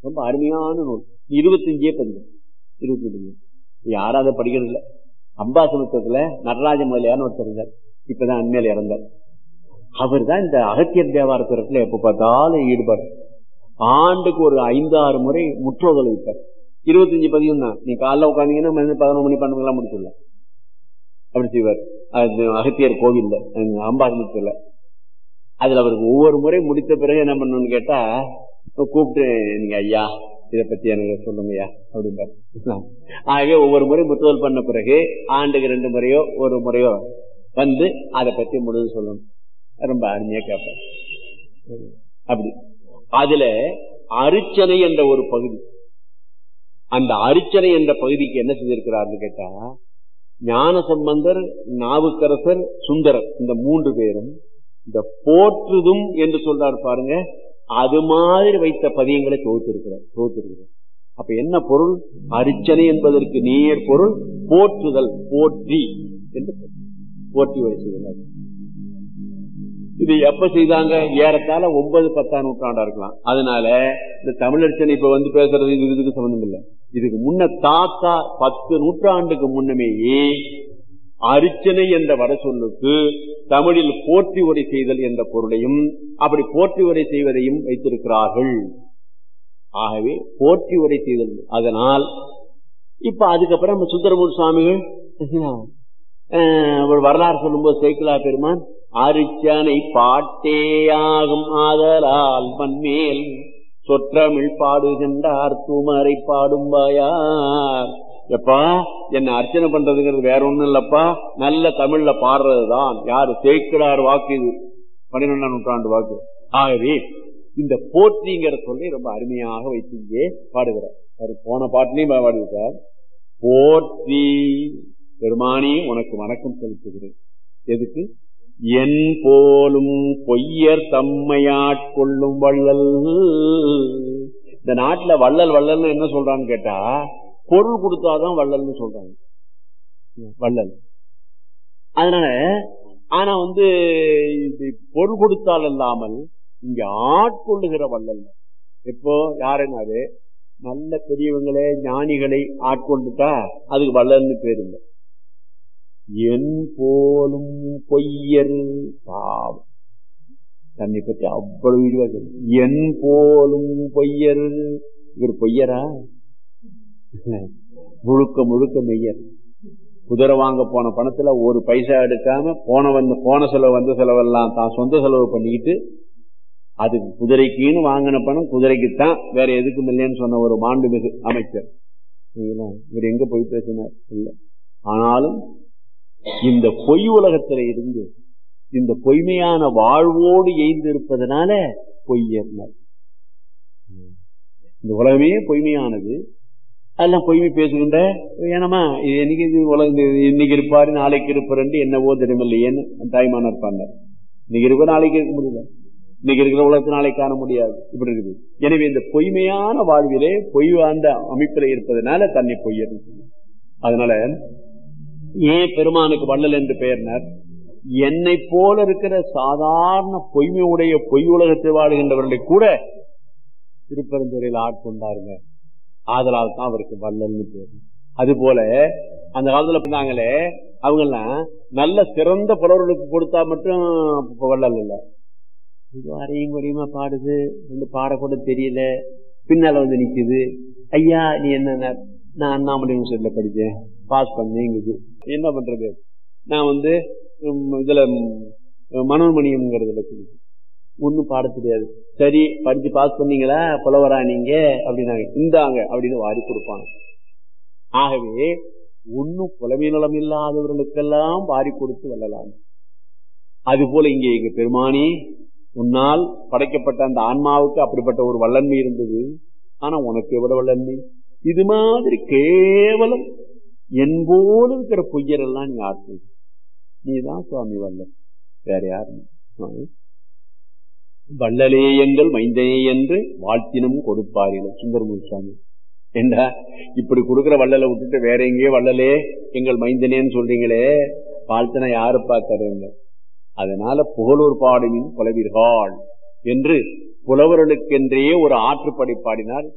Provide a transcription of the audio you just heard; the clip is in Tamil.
ரொம்ப அருமையான நூல் இருபத்தஞ்சே பதிவு இருபத்தஞ்சு யாரும் அதை படிக்கிறது இல்லை அம்பாசமுத்திரத்துல நடராஜ முதலியார்னு ஒருத்தர் இருந்தார் இப்பதான் அண்மையில இறந்தார் அவர் தான் இந்த அகத்தியர் தேவாரத்திரத்துல எப்ப பார்த்தாலும் ஈடுபாடு ஆண்டுக்கு ஒரு ஐந்தாறு முறை முற்றோதல் வைப்பார் இருபத்தஞ்சு பதிவும் தான் நீ காலைல உட்காந்தீங்கன்னா மணி பதினொன்று மணி பன்னெண்டு எல்லாம் முடிச்சிடலாம் அப்படி செய்வார் அது அகத்தியர் கோவில்ல அம்பாசமுத்திரத்துல அதுல அவருக்கு ஒவ்வொரு முறை முடித்த பிறகு என்ன பண்ணணும்னு கேட்டா கூப்பிட்டு நீங்க ஐயா இதை பத்தி எனக்கு சொல்லுங்கய்யா அப்படிம்பாரு ஆகவே ஒவ்வொரு முறை முற்றுதல் பண்ண பிறகு ஆண்டுக்கு ரெண்டு முறையோ ஒரு முறையோ வந்து அதை பத்தி முழுது சொல்லணும் ரொம்ப அருமையா கேட்பேன் அப்படி அதுல அரிச்சனை என்ற ஒரு பகுதி அந்த அரிச்சனை என்ற பகுதிக்கு என்ன செய்திருக்கிறார்னு கேட்டா ஞான சம்பந்தர் நாவுக்கரசர் சுந்தரர் இந்த மூன்று பேரும் இந்த போற்றுதும் என்று சொல்றார் பாருங்க அது மாதிரி வைத்த பதியங்களை தொகுத்திருக்கிறார் தொகுத்திருக்கிறார் அப்ப என்ன பொருள் அரிச்சனை என்பதற்கு நேர் பொருள் போற்றுதல் போற்றி என்று போற்றி வைத்துள்ளார் இது எப்ப செய்தாங்க ஏறத்தாழ ஒன்பது பத்தாம் நூற்றாண்டா இருக்கலாம் அதனால இந்த தமிழர்ச்சனை இப்ப வந்து பேசுறது இது இதுக்கு சம்பந்தம் இல்லை இதுக்கு முன்ன தாத்தா பத்து நூற்றாண்டுக்கு முன்னமேயே அரிச்சனை என்ற வர சொல்லுக்கு தமிழில் போற்றி உரை செய்தல் என்ற பொருளையும் அப்படி போற்றி உரை செய்வதையும் வைத்திருக்கிறார்கள் ஆகவே போற்றி உரை செய்தல் அதனால் இப்ப அதுக்கப்புறம் நம்ம சுந்தரமூர் சுவாமிகள் ஒரு வரலாறு சொல்லும்போது சேக்கிலா பெருமான் அரிச்சனை பாட்டேயாகும் ஆதலால் மண்மேல் சொற்றமிழ் பாடுகின்றார் தூமரை பாடும் வாயார் எப்பா என்ன அர்ச்சனை பண்றதுங்கிறது வேற ஒண்ணும் இல்லப்பா நல்ல தமிழ்ல பாடுறதுதான் யாரு சேக்கிடார் வாக்கு இது பன்னிரெண்டாம் நூற்றாண்டு வாக்கு ஆகவே இந்த போற்றிங்கிற சொல்லி ரொம்ப அருமையாக வைத்து இங்கே பாடுகிறார் அவர் போன பாட்டிலையும் பாடியிருக்கார் போற்றி பெருமானி உனக்கு வணக்கம் செலுத்துகிறேன் எதுக்கு என் போலும் பொய்யர் தம்மையாட்கொள்ளும் வள்ளல் இந்த நாட்டுல வள்ளல் வள்ளல்னு என்ன சொல்றான்னு கேட்டா பொருள் கொடுத்தாதான் வள்ளல்னு சொல்றாங்க வள்ளல் அதனால ஆனா வந்து பொருள் கொடுத்தால் இல்லாமல் இங்க ஆட்கொள்ளுகிற வள்ளல் இப்போ யாருன்னாரு நல்ல பெரியவங்களே ஞானிகளை ஆட்கொண்டுட்டா அதுக்கு வள்ளல்னு பேருங்க என் போலும் பொய்யர் பாவம் தன்னை பற்றி அவ்வளவு இதுவாக என் போலும் பொய்யர் இவர் பொய்யரா முழுக்க முழுக்க மெய்யர் குதிரை வாங்க போன பணத்துல ஒரு பைசா எடுக்காம போன வந்து போன செலவு வந்த செலவெல்லாம் தான் சொந்த செலவு பண்ணிக்கிட்டு அதுக்கு குதிரைக்குன்னு வாங்கின பணம் குதிரைக்குத்தான் வேற எதுக்கும் இல்லைன்னு சொன்ன ஒரு மாண்புமிகு அமைச்சர் இவர் எங்க போய் பேசினார் இல்ல ஆனாலும் இந்த பொய் உலகத்துல இருந்து இந்த பொய்மையான வாழ்வோடு எய்ந்து இருப்பதனால பொய்யர் இந்த உலகமே பொய்மையானது அதெல்லாம் பொய்மை பேசுகின்ற ஏனமா இது என்னைக்கு இது உலக இன்னைக்கு இருப்பாரு நாளைக்கு இருப்பாரு என்னவோ தெரியுமில்லையேன்னு தாய்மான இருப்பாங்க இன்னைக்கு இருக்க நாளைக்கு இருக்க முடியல இன்னைக்கு இருக்கிற உலகத்தை நாளைக்கு காண முடியாது இப்படி இருக்குது எனவே இந்த பொய்மையான வாழ்விலே பொய் வாழ்ந்த அமைப்பில் இருப்பதனால தன்னை பொய்யர் அதனால ஏன் பெருமானுக்கு வள்ளல் என்று பெயர்னர் என்னை போல இருக்கிற சாதாரண பொய்மையுடைய பொய் உலகத்தில் வாழ்கின்றவர்களை கூட திருப்பரந்துறையில் ஆட்கொண்டாருங்க ஆதலால் தான் அவருக்கு வள்ளல்னு பேரு அது போல அந்த காலத்துல பண்ணாங்களே அவங்க எல்லாம் நல்ல சிறந்த புலவர்களுக்கு கொடுத்தா மட்டும் வள்ளல் இல்ல இது அறையும் குறையுமா பாடுது வந்து பாடக்கூட தெரியல பின்னால வந்து நிக்குது ஐயா நீ என்ன நான் அண்ணாமலை யூனிவர்சிட்டியில படிச்சேன் பாஸ் பண்ணேங்குது என்ன பண்றது நான் வந்து இதுல மனோன்மணியம்ங்கிறதுல ஒன்னும் பாட தெரியாது சரி படிச்சு பாஸ் பண்ணீங்களா புலவரா நீங்க அப்படின்னாங்க இந்தாங்க அப்படின்னு வாரி கொடுப்பாங்க ஆகவே ஒன்னும் புலமை நலம் இல்லாதவர்களுக்கெல்லாம் வாரி கொடுத்து வெல்லலாம் அது போல இங்கே எங்க பெருமானி உன்னால் படைக்கப்பட்ட அந்த ஆன்மாவுக்கு அப்படிப்பட்ட ஒரு வல்லன்மை இருந்தது ஆனா உனக்கு எவ்வளவு வல்லன்மை இது மாதிரி கேவலம் என்போடு இருக்கிற பொய்யரெல்லாம் நீ ஆட்கள் நீதான் சுவாமி வல்லன் வேற யாரும் வள்ளலே எங்கள் மைந்தனே என்று வாழ்த்தினம் கொடுப்பாரிகள் சுந்தரமூர் சுவாமி என்ன இப்படி கொடுக்கிற வள்ளலை விட்டுட்டு வேற எங்கேயோ வள்ளலே எங்கள் மைந்தனேன்னு சொல்றீங்களே வாழ்த்தினா யாருப்பா தருங்க அதனால புகழூர் பாடுமின் புலவீர்கள் என்று புலவர்களுக்கென்றே ஒரு ஆற்றுப்படை பாடினார்